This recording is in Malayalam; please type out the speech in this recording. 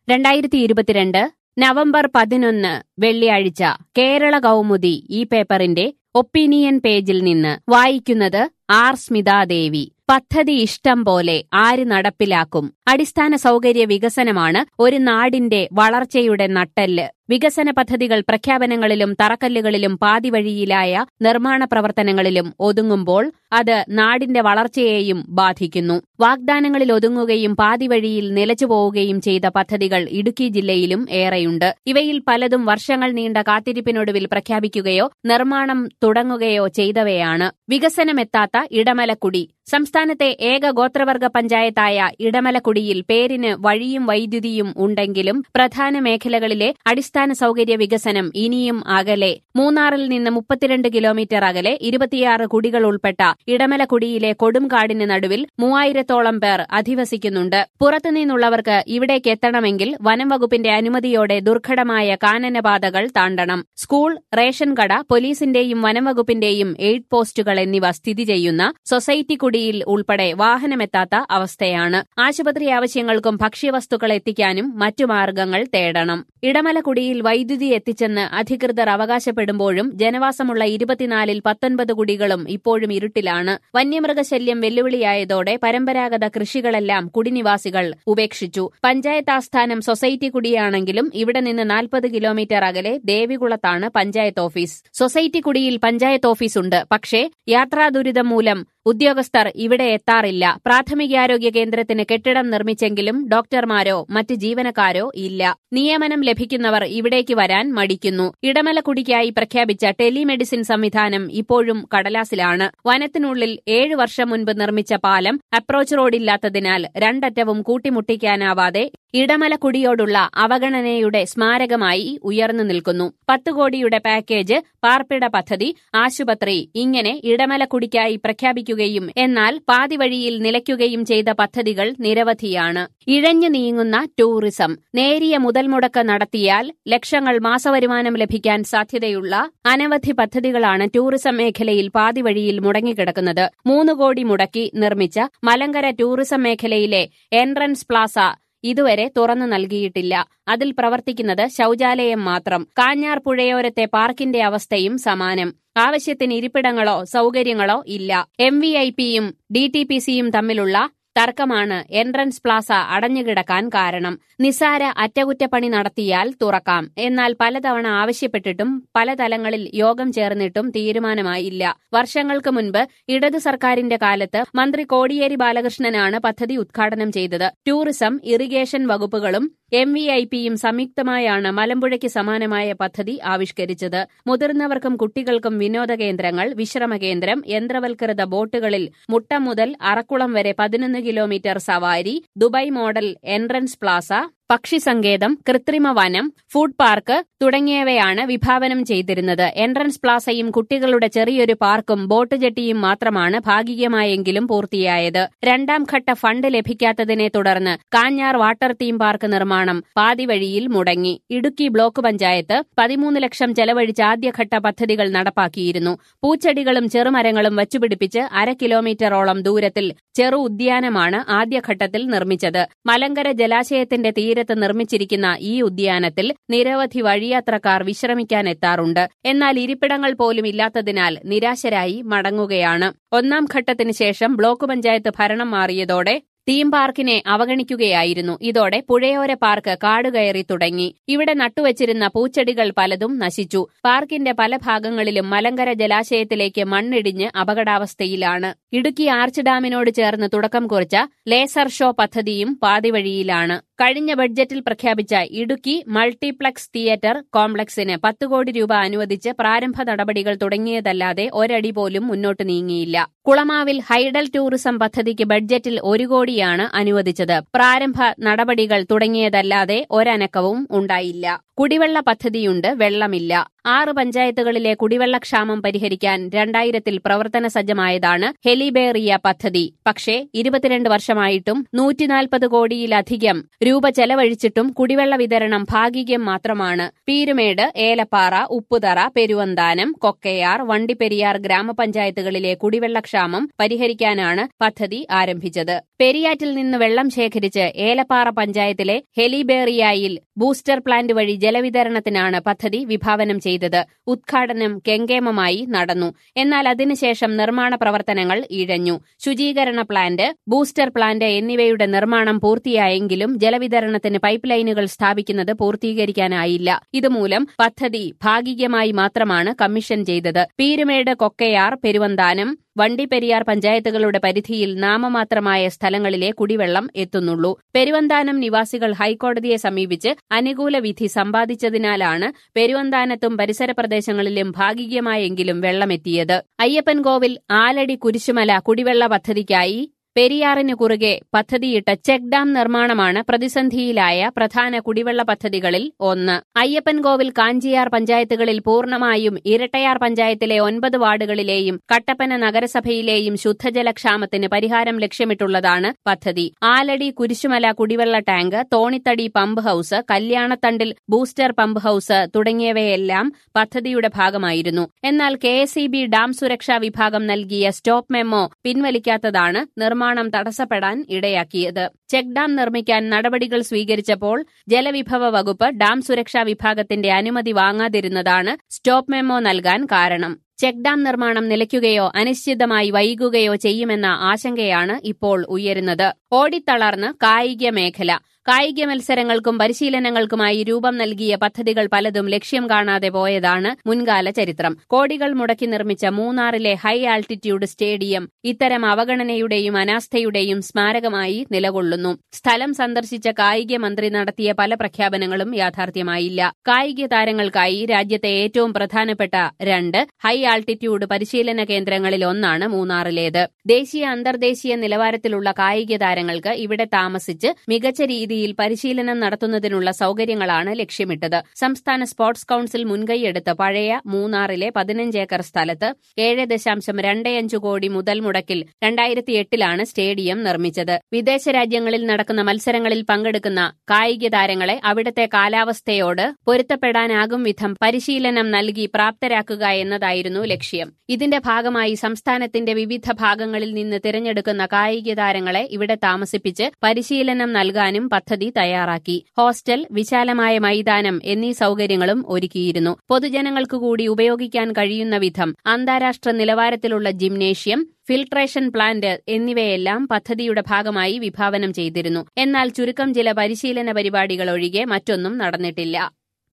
രണ്ടായിരത്തി ഇരുപത്തിരണ്ട് നവംബർ പതിനൊന്ന് വെള്ളിയാഴ്ച കേരള കൗമുദി ഈ പേപ്പറിന്റെ ഒപ്പീനിയൻ പേജിൽ നിന്ന് വായിക്കുന്നത് ആർ സ്മിതാദേവി പദ്ധതി ഇഷ്ടം പോലെ ആര് നടപ്പിലാക്കും അടിസ്ഥാന സൗകര്യ വികസനമാണ് ഒരു നാടിന്റെ വളർച്ചയുടെ നട്ടെല്ല് വികസന പദ്ധതികൾ പ്രഖ്യാപനങ്ങളിലും തറക്കല്ലുകളിലും പാതിവഴിയിലായ നിർമ്മാണ പ്രവർത്തനങ്ങളിലും ഒതുങ്ങുമ്പോൾ അത് നാടിന്റെ വളർച്ചയെയും ബാധിക്കുന്നു വാഗ്ദാനങ്ങളിൽ ഒതുങ്ങുകയും പാതിവഴിയിൽ നിലച്ചുപോവുകയും ചെയ്ത പദ്ധതികൾ ഇടുക്കി ജില്ലയിലും ഏറെയുണ്ട് ഇവയിൽ പലതും വർഷങ്ങൾ നീണ്ട കാത്തിരിപ്പിനൊടുവിൽ പ്രഖ്യാപിക്കുകയോ നിർമ്മാണം തുടങ്ങുകയോ ചെയ്തവയാണ് വികസനമെത്താത്ത ഇടമലക്കുടി സംസ്ഥാനത്തെ ഏക ഗോത്രവർഗ പഞ്ചായത്തായ ഇടമലക്കുടിയിൽ പേരിന് വഴിയും വൈദ്യുതിയും ഉണ്ടെങ്കിലും പ്രധാന മേഖലകളിലെ അടിസ്ഥാന സൗകര്യ വികസനം ഇനിയും അകലെ മൂന്നാറിൽ നിന്ന് മുപ്പത്തിരണ്ട് കിലോമീറ്റർ അകലെ ഇരുപത്തിയാറ് കുടികൾ ഉൾപ്പെട്ട ഇടമലക്കുടിയിലെ കൊടുംകാടിന് നടുവിൽ മൂവായിരത്തോളം പേർ അധിവസിക്കുന്നുണ്ട് പുറത്തുനിന്നുള്ളവർക്ക് ഇവിടേക്ക് എത്തണമെങ്കിൽ വനം വകുപ്പിന്റെ അനുമതിയോടെ ദുർഘടമായ കാനനപാതകൾ താണ്ടണം സ്കൂൾ റേഷൻ കട പോലീസിന്റെയും വനം വകുപ്പിന്റെയും എയ്ഡ് പോസ്റ്റുകൾ എന്നിവ സ്ഥിതി ചെയ്യുന്ന സൊസൈറ്റി കുടിയിൽ ഉൾപ്പെടെ വാഹനമെത്താത്ത അവസ്ഥയാണ് ആശുപത്രി ആവശ്യങ്ങൾക്കും ഭക്ഷ്യവസ്തുക്കൾ എത്തിക്കാനും മറ്റു മാർഗങ്ങൾ തേടണം ഇടമലക്കുടിയിൽ വൈദ്യുതി എത്തിച്ചെന്ന് അധികൃതർ അവകാശപ്പെടുമ്പോഴും ജനവാസമുള്ള ഇരുപത്തിനാലിൽ പത്തൊൻപത് കുടികളും ഇപ്പോഴും ഇരുട്ടിലാണ് വന്യമൃഗശല്യം വെല്ലുവിളിയായതോടെ പരമ്പരാഗത കൃഷികളെല്ലാം കുടിനിവാസികൾ ഉപേക്ഷിച്ചു പഞ്ചായത്ത് ആസ്ഥാനം സൊസൈറ്റി കുടിയാണെങ്കിലും ഇവിടെ നിന്ന് നാൽപ്പത് കിലോമീറ്റർ അകലെ ദേവികുളത്താണ് പഞ്ചായത്ത് ഓഫീസ് സൊസൈറ്റി കുടിയിൽ പഞ്ചായത്ത് ഓഫീസുണ്ട് പക്ഷേ യാത്രാ ദുരിതം മൂലം ഉദ്യോഗസ്ഥർ ഇവിടെ എത്താറില്ല പ്രാഥമികാരോഗ്യ കേന്ദ്രത്തിന് കെട്ടിടം നിർമ്മിച്ചെങ്കിലും ഡോക്ടർമാരോ മറ്റ് ജീവനക്കാരോ ഇല്ല നിയമനം ലഭിക്കുന്നവർ ഇവിടേക്ക് വരാൻ മടിക്കുന്നു ഇടമലക്കുടിക്കായി പ്രഖ്യാപിച്ച ടെലിമെഡിസിൻ സംവിധാനം ഇപ്പോഴും കടലാസിലാണ് വനത്തിനുള്ളിൽ ഏഴു വർഷം മുൻപ് നിർമ്മിച്ച പാലം അപ്രോച്ച് റോഡില്ലാത്തതിനാൽ രണ്ടറ്റവും കൂട്ടിമുട്ടിക്കാനാവാതെ ഇടമലക്കുടിയോടുള്ള അവഗണനയുടെ സ്മാരകമായി ഉയർന്നു നിൽക്കുന്നു പത്ത് കോടിയുടെ പാക്കേജ് പാർപ്പിട പദ്ധതി ആശുപത്രി ഇങ്ങനെ ഇടമലക്കുടിക്കായി പ്രഖ്യാപിക്കുകയും എന്നാൽ പാതിവഴിയിൽ നിലയ്ക്കുകയും ചെയ്ത പദ്ധതികൾ നിരവധിയാണ് ഇഴഞ്ഞു നീങ്ങുന്ന ടൂറിസം നേരിയ മുതൽ മുടക്ക് നടത്തിയാൽ ലക്ഷങ്ങൾ മാസവരുമാനം ലഭിക്കാൻ സാധ്യതയുള്ള അനവധി പദ്ധതികളാണ് ടൂറിസം മേഖലയിൽ പാതിവഴിയിൽ മുടങ്ങിക്കിടക്കുന്നത് മൂന്ന് കോടി മുടക്കി നിർമ്മിച്ച മലങ്കര ടൂറിസം മേഖലയിലെ എൻട്രൻസ് പ്ലാസ ഇതുവരെ തുറന്നു നൽകിയിട്ടില്ല അതിൽ പ്രവർത്തിക്കുന്നത് ശൌചാലയം മാത്രം കാഞ്ഞാർ പുഴയോരത്തെ പാർക്കിന്റെ അവസ്ഥയും സമാനം ആവശ്യത്തിന് ഇരിപ്പിടങ്ങളോ സൗകര്യങ്ങളോ ഇല്ല എം വി ഐ പിയും ഡി ടി പി സിയും തമ്മിലുള്ള തർക്കമാണ് എൻട്രൻസ് പ്ലാസ അടഞ്ഞുകിടക്കാൻ കാരണം നിസാര അറ്റകുറ്റപ്പണി നടത്തിയാൽ തുറക്കാം എന്നാൽ പലതവണ ആവശ്യപ്പെട്ടിട്ടും പല തലങ്ങളിൽ യോഗം ചേർന്നിട്ടും തീരുമാനമായില്ല വർഷങ്ങൾക്ക് മുൻപ് ഇടതു സർക്കാരിന്റെ കാലത്ത് മന്ത്രി കോടിയേരി ബാലകൃഷ്ണനാണ് പദ്ധതി ഉദ്ഘാടനം ചെയ്തത് ടൂറിസം ഇറിഗേഷൻ വകുപ്പുകളും എം വി ഐ പിയും സംയുക്തമായാണ് മലമ്പുഴയ്ക്ക് സമാനമായ പദ്ധതി ആവിഷ്കരിച്ചത് മുതിർന്നവർക്കും കുട്ടികൾക്കും വിനോദ കേന്ദ്രങ്ങൾ വിശ്രമകേന്ദ്രം യന്ത്രവൽകൃത ബോട്ടുകളിൽ മുട്ടം മുതൽ അറക്കുളം വരെ പതിനൊന്ന് കിലോമീറ്റർ സവാരി ദുബായ് മോഡൽ എൻട്രൻസ് പ്ലാസ പക്ഷിസങ്കേതം കൃത്രിമ വനം ഫുഡ് പാർക്ക് തുടങ്ങിയവയാണ് വിഭാവനം ചെയ്തിരുന്നത് എൻട്രൻസ് പ്ലാസയും കുട്ടികളുടെ ചെറിയൊരു പാർക്കും ബോട്ട് ജെട്ടിയും മാത്രമാണ് ഭാഗികമായെങ്കിലും പൂർത്തിയായത് രണ്ടാം ഘട്ട ഫണ്ട് ലഭിക്കാത്തതിനെ തുടർന്ന് കാഞ്ഞാർ വാട്ടർ തീം പാർക്ക് നിർമ്മാണം പാതിവഴിയിൽ മുടങ്ങി ഇടുക്കി ബ്ലോക്ക് പഞ്ചായത്ത് പതിമൂന്ന് ലക്ഷം ചെലവഴിച്ച് ആദ്യഘട്ട പദ്ധതികൾ നടപ്പാക്കിയിരുന്നു പൂച്ചെടികളും ചെറുമരങ്ങളും വച്ചുപിടിപ്പിച്ച് അര കിലോമീറ്ററോളം ദൂരത്തിൽ ചെറു ഉദ്യാനമാണ് ആദ്യഘട്ടത്തിൽ നിർമ്മിച്ചത് മലങ്കര ജലാശയത്തിന്റെ തീരത്ത് നിർമ്മിച്ചിരിക്കുന്ന ഈ ഉദ്യാനത്തിൽ നിരവധി വഴിയാത്രക്കാർ വിശ്രമിക്കാനെത്താറുണ്ട് എന്നാൽ ഇരിപ്പിടങ്ങൾ പോലും ഇല്ലാത്തതിനാൽ നിരാശരായി മടങ്ങുകയാണ് ഒന്നാം ഘട്ടത്തിന് ശേഷം ബ്ലോക്ക് പഞ്ചായത്ത് ഭരണം മാറിയതോടെ തീം പാർക്കിനെ അവഗണിക്കുകയായിരുന്നു ഇതോടെ പുഴയോര പാർക്ക് കാടുകയറി തുടങ്ങി ഇവിടെ നട്ടുവച്ചിരുന്ന പൂച്ചെടികൾ പലതും നശിച്ചു പാർക്കിന്റെ പല ഭാഗങ്ങളിലും മലങ്കര ജലാശയത്തിലേക്ക് മണ്ണിടിഞ്ഞ് അപകടാവസ്ഥയിലാണ് ഇടുക്കി ആർച്ച് ഡാമിനോട് ചേർന്ന് തുടക്കം കുറിച്ച ലേസർ ഷോ പദ്ധതിയും പാതിവഴിയിലാണ് കഴിഞ്ഞ ബഡ്ജറ്റിൽ പ്രഖ്യാപിച്ച ഇടുക്കി മൾട്ടിപ്ലക്സ് തിയേറ്റർ കോംപ്ലക്സിന് പത്ത് കോടി രൂപ അനുവദിച്ച് പ്രാരംഭ നടപടികൾ തുടങ്ങിയതല്ലാതെ ഒരടി പോലും മുന്നോട്ട് നീങ്ങിയില്ല കുളമാവിൽ ഹൈഡൽ ടൂറിസം പദ്ധതിക്ക് ബഡ്ജറ്റിൽ ഒരു കോടിയാണ് അനുവദിച്ചത് പ്രാരംഭ നടപടികൾ തുടങ്ങിയതല്ലാതെ ഒരനക്കവും ഉണ്ടായില്ല കുടിവെള്ള പദ്ധതിയുണ്ട് വെള്ളമില്ല ആറ് പഞ്ചായത്തുകളിലെ കുടിവെള്ളക്ഷാമം പരിഹരിക്കാൻ രണ്ടായിരത്തിൽ പ്രവർത്തന സജ്ജമായതാണ് ഹെലിബേറിയ പദ്ധതി പക്ഷേ ഇരുപത്തിരണ്ട് വർഷമായിട്ടും നൂറ്റിനാൽപ്പത് കോടിയിലധികം രൂപ ചെലവഴിച്ചിട്ടും കുടിവെള്ള വിതരണം ഭാഗികം മാത്രമാണ് പീരുമേട് ഏലപ്പാറ ഉപ്പുതറ പെരുവന്താനം കൊക്കയാർ വണ്ടിപ്പെരിയാർ ഗ്രാമപഞ്ചായത്തുകളിലെ കുടിവെള്ളക്ഷാമം പരിഹരിക്കാനാണ് പദ്ധതി ആരംഭിച്ചത് പെരിയാറ്റിൽ നിന്ന് വെള്ളം ശേഖരിച്ച് ഏലപ്പാറ പഞ്ചായത്തിലെ ഹെലിബേറിയായിൽ ബൂസ്റ്റർ പ്ലാന്റ് വഴി ജലവിതരണത്തിനാണ് പദ്ധതി വിഭാവനം ചെയ്തത് ഉദ്ഘാടനം കെങ്കേമമായി നടന്നു എന്നാൽ അതിനുശേഷം നിർമ്മാണ പ്രവർത്തനങ്ങൾ ഇഴഞ്ഞു ശുചീകരണ പ്ലാന്റ് ബൂസ്റ്റർ പ്ലാന്റ് എന്നിവയുടെ നിർമ്മാണം പൂർത്തിയായെങ്കിലും ജലവിതരണത്തിന് പൈപ്പ് ലൈനുകൾ സ്ഥാപിക്കുന്നത് പൂർത്തീകരിക്കാനായില്ല ഇതുമൂലം പദ്ധതി ഭാഗികമായി മാത്രമാണ് കമ്മീഷൻ ചെയ്തത് പീരുമേട് കൊക്കയാർ പെരുവന്താനം വണ്ടിപ്പെരിയാർ പഞ്ചായത്തുകളുടെ പരിധിയിൽ നാമമാത്രമായ സ്ഥലങ്ങളിലെ കുടിവെള്ളം എത്തുന്നുള്ളൂ പെരുവന്താനം നിവാസികൾ ഹൈക്കോടതിയെ സമീപിച്ച് അനുകൂല വിധി സമ്പാദിച്ചതിനാലാണ് പെരുവന്താനത്തും പരിസര പ്രദേശങ്ങളിലും ഭാഗികമായെങ്കിലും വെള്ളമെത്തിയത് അയ്യപ്പൻകോവിൽ ആലടി കുരിശുമല കുടിവെള്ള പദ്ധതിക്കായി പെരിയാറിന് കുറുകെ പദ്ധതിയിട്ട ചെക്ക് ഡാം നിർമ്മാണമാണ് പ്രതിസന്ധിയിലായ പ്രധാന കുടിവെള്ള പദ്ധതികളിൽ ഒന്ന് അയ്യപ്പൻകോവിൽ കാഞ്ചിയാർ പഞ്ചായത്തുകളിൽ പൂർണ്ണമായും ഇരട്ടയാർ പഞ്ചായത്തിലെ ഒൻപത് വാർഡുകളിലെയും കട്ടപ്പന നഗരസഭയിലെയും ശുദ്ധജലക്ഷാമത്തിന് പരിഹാരം ലക്ഷ്യമിട്ടുള്ളതാണ് പദ്ധതി ആലടി കുരിശുമല കുടിവെള്ള ടാങ്ക് തോണിത്തടി പമ്പ് ഹൌസ് കല്യാണത്തണ്ടിൽ ബൂസ്റ്റർ പമ്പ് ഹൌസ് തുടങ്ങിയവയെല്ലാം പദ്ധതിയുടെ ഭാഗമായിരുന്നു എന്നാൽ കെ ഡാം സുരക്ഷാ വിഭാഗം നൽകിയ സ്റ്റോപ്പ് മെമ്മോ പിൻവലിക്കാത്തതാണ് നിർമ്മാണം നിർമ്മാണം തടസ്സപ്പെടാൻ ഇടയാക്കിയത് ചെക്ക് ഡാം നിർമ്മിക്കാൻ നടപടികൾ സ്വീകരിച്ചപ്പോൾ ജലവിഭവ വകുപ്പ് ഡാം സുരക്ഷാ വിഭാഗത്തിന്റെ അനുമതി വാങ്ങാതിരുന്നതാണ് സ്റ്റോപ്പ് മെമ്മോ നൽകാൻ കാരണം ചെക്ക് ഡാം നിർമ്മാണം നിലയ്ക്കുകയോ അനിശ്ചിതമായി വൈകുകയോ ചെയ്യുമെന്ന ആശങ്കയാണ് ഇപ്പോൾ ഉയരുന്നത് ഓടിത്തളർന്ന് കായിക മേഖല കായിക മത്സരങ്ങൾക്കും പരിശീലനങ്ങൾക്കുമായി രൂപം നൽകിയ പദ്ധതികൾ പലതും ലക്ഷ്യം കാണാതെ പോയതാണ് മുൻകാല ചരിത്രം കോടികൾ മുടക്കി നിർമ്മിച്ച മൂന്നാറിലെ ഹൈ ആൾട്ടിറ്റ്യൂഡ് സ്റ്റേഡിയം ഇത്തരം അവഗണനയുടെയും അനാസ്ഥയുടെയും സ്മാരകമായി നിലകൊള്ളുന്നു സ്ഥലം സന്ദർശിച്ച കായിക മന്ത്രി നടത്തിയ പല പ്രഖ്യാപനങ്ങളും യാഥാർത്ഥ്യമായില്ല കായിക താരങ്ങൾക്കായി രാജ്യത്തെ ഏറ്റവും പ്രധാനപ്പെട്ട രണ്ട് ഹൈ ആൾട്ടിറ്റ്യൂഡ് പരിശീലന കേന്ദ്രങ്ങളിൽ ഒന്നാണ് മൂന്നാറിലേത് ദേശീയ അന്തർദേശീയ നിലവാരത്തിലുള്ള കായിക താരങ്ങൾക്ക് ഇവിടെ താമസിച്ച് മികച്ച രീതിയിൽ പരിശീലനം നടത്തുന്നതിനുള്ള സൌകര്യങ്ങളാണ് ലക്ഷ്യമിട്ടത് സംസ്ഥാന സ്പോർട്സ് കൌൺസിൽ മുൻകൈയെടുത്ത് പഴയ മൂന്നാറിലെ പതിനഞ്ച് ഏക്കർ സ്ഥലത്ത് ഏഴ് ദശാംശം രണ്ട് അഞ്ച് കോടി മുതൽ മുടക്കിൽ രണ്ടായിരത്തി എട്ടിലാണ് സ്റ്റേഡിയം നിർമ്മിച്ചത് വിദേശ രാജ്യങ്ങളിൽ നടക്കുന്ന മത്സരങ്ങളിൽ പങ്കെടുക്കുന്ന കായിക താരങ്ങളെ അവിടുത്തെ കാലാവസ്ഥയോട് പൊരുത്തപ്പെടാനാകും വിധം പരിശീലനം നൽകി പ്രാപ്തരാക്കുക എന്നതായിരുന്നു ലക്ഷ്യം ഇതിന്റെ ഭാഗമായി സംസ്ഥാനത്തിന്റെ വിവിധ ഭാഗങ്ങളിൽ നിന്ന് തിരഞ്ഞെടുക്കുന്ന കായിക താരങ്ങളെ ഇവിടെ താമസിപ്പിച്ച് പരിശീലനം നൽകാനും പദ്ധതി തയ്യാറാക്കി ഹോസ്റ്റൽ വിശാലമായ മൈതാനം എന്നീ സൌകര്യങ്ങളും ഒരുക്കിയിരുന്നു പൊതുജനങ്ങൾക്ക് കൂടി ഉപയോഗിക്കാൻ കഴിയുന്ന വിധം അന്താരാഷ്ട്ര നിലവാരത്തിലുള്ള ജിംനേഷ്യം ഫിൽട്രേഷൻ പ്ലാന്റ് എന്നിവയെല്ലാം പദ്ധതിയുടെ ഭാഗമായി വിഭാവനം ചെയ്തിരുന്നു എന്നാൽ ചുരുക്കം ചില പരിശീലന പരിപാടികൾ ഒഴികെ മറ്റൊന്നും നടന്നിട്ടില്ല